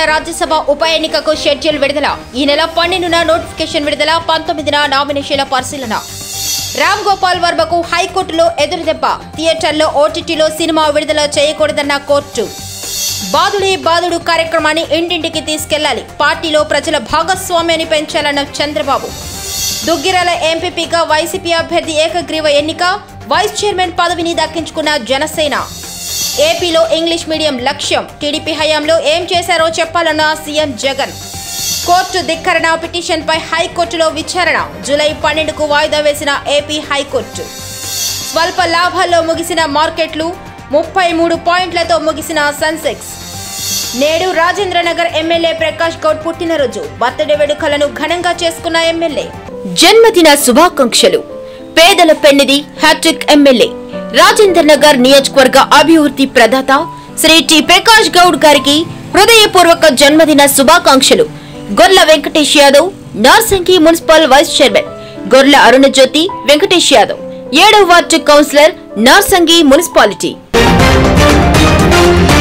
రాజ్యసభ ఉప ఎన్నికకు షెడ్యూల్ విడుదల ఈ నెల పన్నెండున నోటిఫికేషన్ విడుదల పంతొమ్మిదిన నామినేషన్ల పరిశీలన రామ్ గోపాల్ వర్మకు హైకోర్టులో ఎదురుదెబ్బ థియేటర్లో ఓటీటీలో సినిమా విడుదల చేయకూడదన్న కోర్టు బాదుడే బాదుడు కార్యక్రమాన్ని ఇంటింటికి తీసుకెళ్లాలి పార్టీలో ప్రజల భాగస్వామ్యాన్ని పెంచాలన్న చంద్రబాబు దుగ్గిరాల ఎంపీపీగా వైసీపీ అభ్యర్థి ఏకగ్రీవ ఎన్నిక వైస్ చైర్మన్ పదవిని దక్కించుకున్న జనసేన ఏపీలో ఇంగ్లీష్ మీడియం లక్ష్యం టీడీపీ హయాంలో ఏం చేశారో చెప్పాలన్న సీఎం జగన్ కోర్టు ధిక్కరణ పిటిషన్పై హైకోర్టులో విచారణ జూలై పన్నెండుకు వాయిదా వేసిన ఏపీ హైకోర్టు స్వల్ప లాభాల్లో ముగిసిన మార్కెట్లు ముప్పై మూడు పాయింట్లతో ముగిసిన సెన్సెక్స్ నేడు రాజేంద్రనగర్ ఎమ్మెల్యే ప్రకాష్ గౌడ్ పుట్టినరోజు బర్త్డే వేడుకలను ఘనంగా చేసుకున్న ఎమ్మెల్యే జన్మదిన శుభాకాంక్షలు పేదల పెన్నిది హ్యాట్రిక్ ఎమ్మెల్యే రాజేందర్ నగర్ నియోజకవర్గ అభివృద్ధి ప్రదాత శ్రీ టి ప్రకాష్ గౌడ్ గారికి హృదయపూర్వక జన్మదిన శుభాకాంక్షలు Gorla Venkatesh Yadav Narsingi municipal vice chairman Gorla Arunajyothi Venkatesh Yadav ఏడవ వార్డు కౌన్సిలర్ నార్సంగి మున్సిపాలిటీ